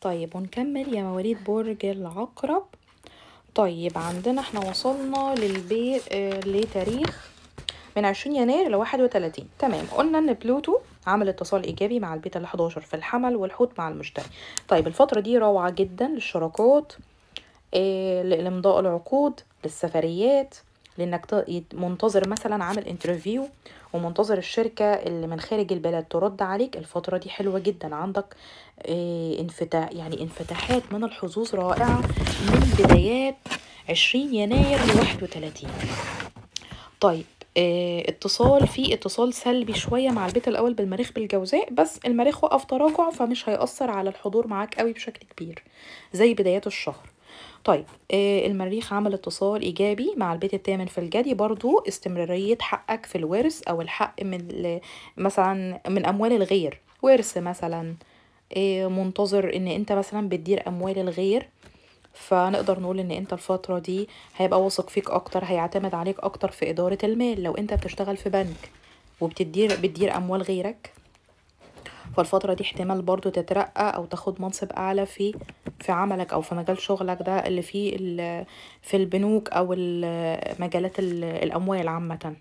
طيب ونكمل يا مواليد برج العقرب طيب عندنا احنا وصلنا للبيت آه لتاريخ من 20 يناير ل 31 تمام قلنا ان بلوتو عمل اتصال ايجابي مع البيت ال 11 في الحمل والحوت مع المشتري طيب الفتره دي روعه جدا للشراكات آه لامضاء العقود للسفريات لانك ت- يت- منتظر مثلا عامل انترفيو ومنتظر الشركة اللي من خارج البلد ترد عليك الفترة دي حلوة جدا عندك آه، انفتاح يعني انفتاحات من الحظوظ رائعة من بدايات عشرين يناير لواحد وتلاتين طيب اه اتصال في اتصال سلبي شوية مع البيت الأول بالمريخ بالجوزاء بس المريخ وقف تراجع فمش هيأثر على الحضور معاك قوي بشكل كبير زي بدايات الشهر طيب آه المريخ عمل اتصال إيجابي مع البيت الثامن في الجدي برضو استمرارية حقك في الورث أو الحق من ال- مثلا من أموال الغير ورث مثلا آه منتظر إن أنت مثلا بتدير أموال الغير فنقدر نقول ان انت الفترة دي هيبقى واثق فيك اكتر هيعتمد عليك اكتر في ادارة المال لو انت بتشتغل في بنك وبتدير بتدير اموال غيرك فالفترة دي احتمال برضو تترقى او تاخد منصب اعلى في في عملك او في مجال شغلك ده اللي فيه ال- في البنوك او ال- مجالات ال- الاموال عامة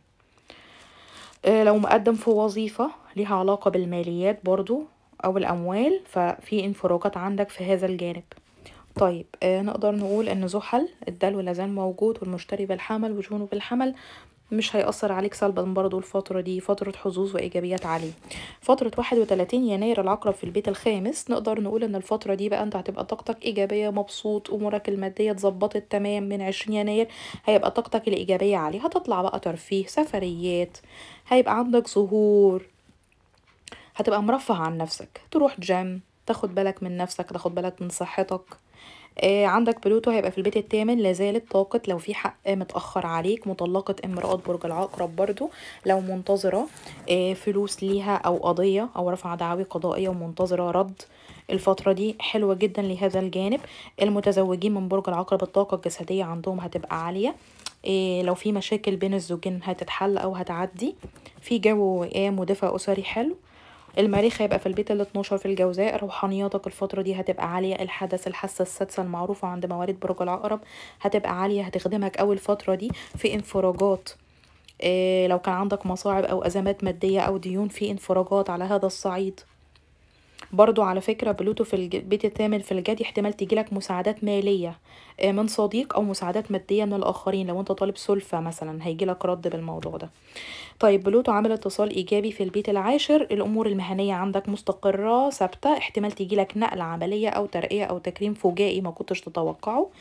آه، لو مقدم في وظيفة ليها علاقة بالماليات برضو او الاموال ففي انفراجات عندك في هذا الجانب طيب آه نقدر نقول ان زحل الدلو لازال موجود والمشتري بالحمل وجونه بالحمل مش هيأثر عليك سلبا برضو الفترة دي فترة حظوظ وإيجابيات عالية فترة واحد وتلاتين يناير العقرب في البيت الخامس نقدر نقول إن الفترة دي بقى أنت هتبقى طاقتك إيجابية مبسوط أمورك المادية اتظبطت تمام من عشرين يناير هيبقى طاقتك الإيجابية عالية هتطلع بقى ترفيه سفريات هيبقى عندك ظهور هتبقى مرفه عن نفسك تروح جيم تاخد بالك من نفسك تاخد بالك من صحتك آه عندك بلوتو هيبقى في البيت الثامن لازالت طاقة لو في حق متأخر عليك مطلقة امرأة برج العقرب برضو لو منتظرة آه فلوس ليها أو قضية أو رفع دعاوي قضائية ومنتظرة رد الفترة دي حلوة جدا لهذا الجانب المتزوجين من برج العقرب الطاقة الجسدية عندهم هتبقى عالية إيه لو في مشاكل بين الزوجين هتتحل أو هتعدي في جو قام ودفء أسري حلو المريخ هيبقى في البيت ال 12 في الجوزاء روحانياتك الفترة دي هتبقى عالية الحدث الحاسة السادسة المعروفة عند مواليد برج العقرب هتبقى عالية هتخدمك أوي الفترة دي في انفراجات إيه لو كان عندك مصاعب أو أزمات مادية أو ديون في انفراجات على هذا الصعيد برضو على فكرة بلوتو في الج- البيت الثامن في الجدي احتمال تجيلك مساعدات مالية آه، من صديق أو مساعدات مادية من الآخرين لو أنت طالب سلفة مثلا هيجيلك رد بالموضوع ده طيب بلوتو عامل اتصال إيجابي في البيت العاشر الأمور المهنية عندك مستقرة ثابتة احتمال تجيلك نقلة عملية أو ترقية أو تكريم فجائي ما كنتش تتوقعه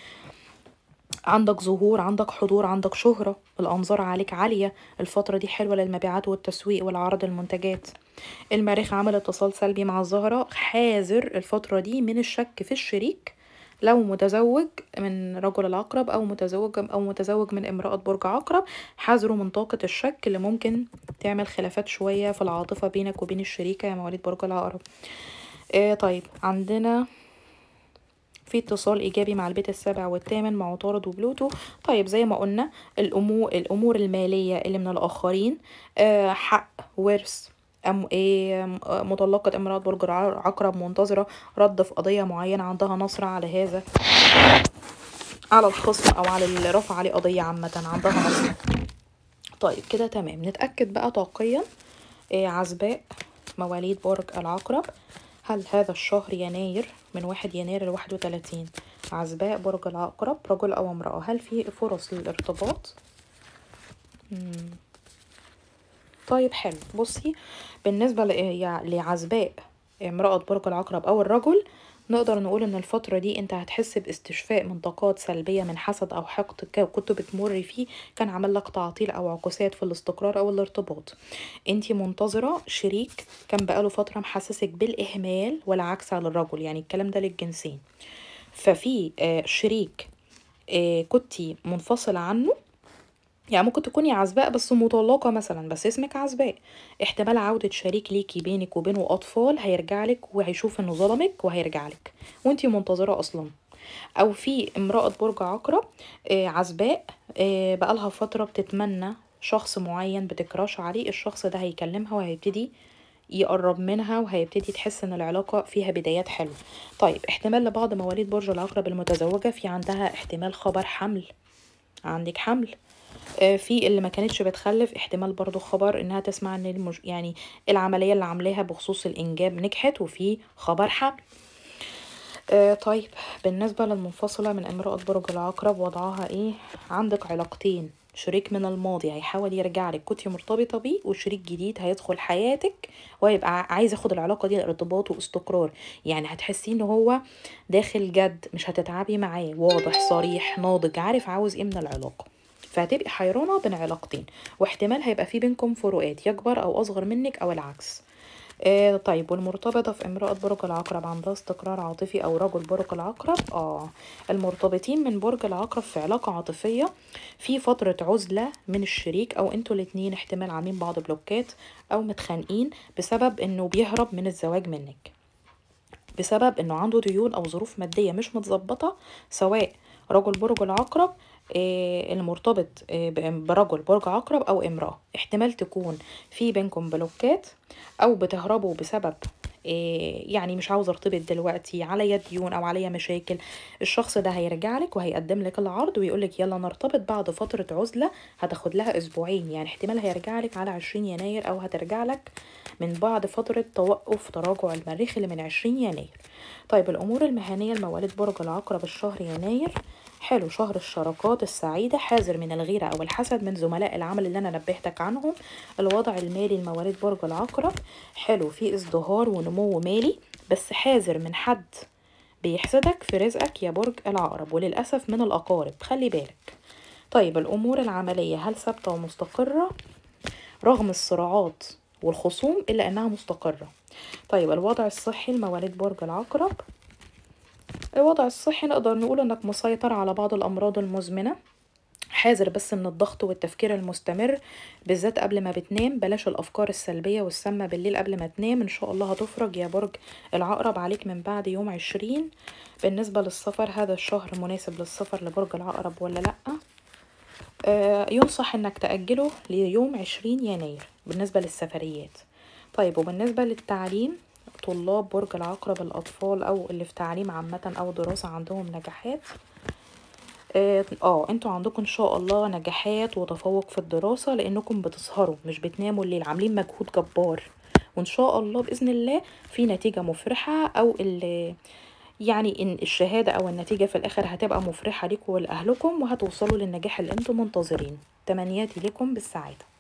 عندك ظهور عندك حضور عندك شهرة الأنظار عليك عالية الفترة دي حلوة للمبيعات والتسويق والعرض المنتجات المريخ عمل اتصال سلبي مع الزهرة حاذر الفترة دي من الشك في الشريك لو متزوج من رجل العقرب أو متزوج أو متزوج من امرأة برج عقرب حذروا من طاقة الشك اللي ممكن تعمل خلافات شوية في العاطفة بينك وبين الشريكة يا مواليد برج العقرب آه طيب عندنا في اتصال ايجابي مع البيت السابع والثامن مع عطارد وبلوتو طيب زي ما قلنا الامور الامور الماليه اللي من الاخرين آه حق ورث أم إيه م- آه، مطلقة امرأة برج الع- عقرب منتظرة رد في قضية معينة عندها نصر على هذا على الخصم أو على اللي رفع عليه قضية عامة عندها نصر طيب كده تمام نتأكد بقى طاقيا إيه عزباء مواليد برج العقرب هل هذا الشهر يناير من واحد يناير لواحد وتلاتين عزباء برج العقرب رجل أو امرأة هل في فرص للارتباط؟ مم. طيب حلو بصي بالنسبة ل- يع- لعزباء امرأة برج العقرب أو الرجل نقدر نقول ان الفترة دي انت هتحس باستشفاء من طاقات سلبية من حسد او حقد ك- كنت بتمر فيه كان عامل لك تعطيل او عكوسات في الاستقرار او الارتباط انت منتظرة شريك كان بقاله فترة محسسك بالاهمال والعكس على الرجل يعني الكلام ده للجنسين ففي آه، شريك آه، كنتي منفصلة عنه يعني ممكن تكوني عزباء بس مطلقة مثلا بس اسمك عزباء احتمال عودة شريك ليكي بينك وبينه أطفال هيرجع لك وهيشوف انه ظلمك وهيرجع لك وانتي منتظرة أصلا أو في امرأة برج عقرب آه، عزباء آه، بقالها فترة بتتمنى شخص معين بتكراش عليه الشخص ده هيكلمها وهيبتدي يقرب منها وهيبتدي تحس ان العلاقة فيها بدايات حلوة طيب احتمال لبعض مواليد برج العقرب المتزوجة في عندها احتمال خبر حمل عندك حمل آه، في اللي ما كانتش بتخلف احتمال برضو خبر انها تسمع ان المج... يعني العملية اللي عاملاها بخصوص الانجاب نجحت وفي خبر حمل آه طيب بالنسبة للمنفصلة من امرأة برج العقرب وضعها ايه عندك علاقتين شريك من الماضي هيحاول يرجع لك كنتي مرتبطة بيه وشريك جديد هيدخل حياتك وهيبقى عايز ياخد العلاقة دي ارتباط واستقرار يعني هتحسي ان هو داخل جد مش هتتعبي معاه واضح صريح ناضج عارف عاوز ايه من العلاقة فهتبقي حيرانة بين علاقتين واحتمال هيبقى في بينكم فروقات يكبر او اصغر منك او العكس آه طيب والمرتبطة في امرأة برج العقرب عندها استقرار عاطفي أو رجل برج العقرب اه المرتبطين من برج العقرب في علاقة عاطفية في فترة عزلة من الشريك أو انتوا الاتنين احتمال عاملين بعض بلوكات أو متخانقين بسبب انه بيهرب من الزواج منك بسبب انه عنده ديون أو ظروف مادية مش متظبطة سواء رجل برج العقرب آه، المرتبط آه، ب- برجل برج عقرب او امرأة احتمال تكون في بينكم بلوكات او بتهربوا بسبب آه، يعني مش عاوزه ارتبط دلوقتي عليا ديون او عليا مشاكل الشخص ده هيرجع لك وهيقدم لك العرض ويقول لك يلا نرتبط بعد فتره عزله هتاخد لها اسبوعين يعني احتمال هيرجع لك على 20 يناير او هترجع لك من بعد فتره توقف تراجع المريخ اللي من 20 يناير طيب الامور المهنيه لمواليد برج العقرب الشهر يناير حلو شهر الشراكات السعيدة حذر من الغيرة أو الحسد من زملاء العمل اللي أنا نبهتك عنهم الوضع المالي لمواليد برج العقرب حلو في ازدهار ونمو مالي بس حذر من حد بيحسدك في رزقك يا برج العقرب وللأسف من الأقارب خلي بالك طيب الأمور العملية هل ثابتة ومستقرة رغم الصراعات والخصوم إلا أنها مستقرة طيب الوضع الصحي لمواليد برج العقرب الوضع الصحي نقدر نقول انك مسيطر على بعض الامراض المزمنه حذر بس من الضغط والتفكير المستمر بالذات قبل ما بتنام بلاش الافكار السلبيه والسامه بالليل قبل ما تنام ان شاء الله هتفرج يا برج العقرب عليك من بعد يوم عشرين بالنسبه للسفر هذا الشهر مناسب للسفر لبرج العقرب ولا لا آه ينصح انك تاجله ليوم عشرين يناير بالنسبه للسفريات طيب وبالنسبه للتعليم طلاب برج العقرب الأطفال أو اللي في تعليم عامة أو دراسة عندهم نجاحات اه آه، انتوا عندكم ان شاء الله نجاحات وتفوق في الدراسة لانكم بتسهروا مش بتناموا الليل عاملين مجهود جبار وان شاء الله باذن الله في نتيجة مفرحة او ال يعني ان الشهادة او النتيجة في الاخر هتبقى مفرحة ليكم ولاهلكم وهتوصلوا للنجاح اللي انتم منتظرين تمنياتي لكم بالسعادة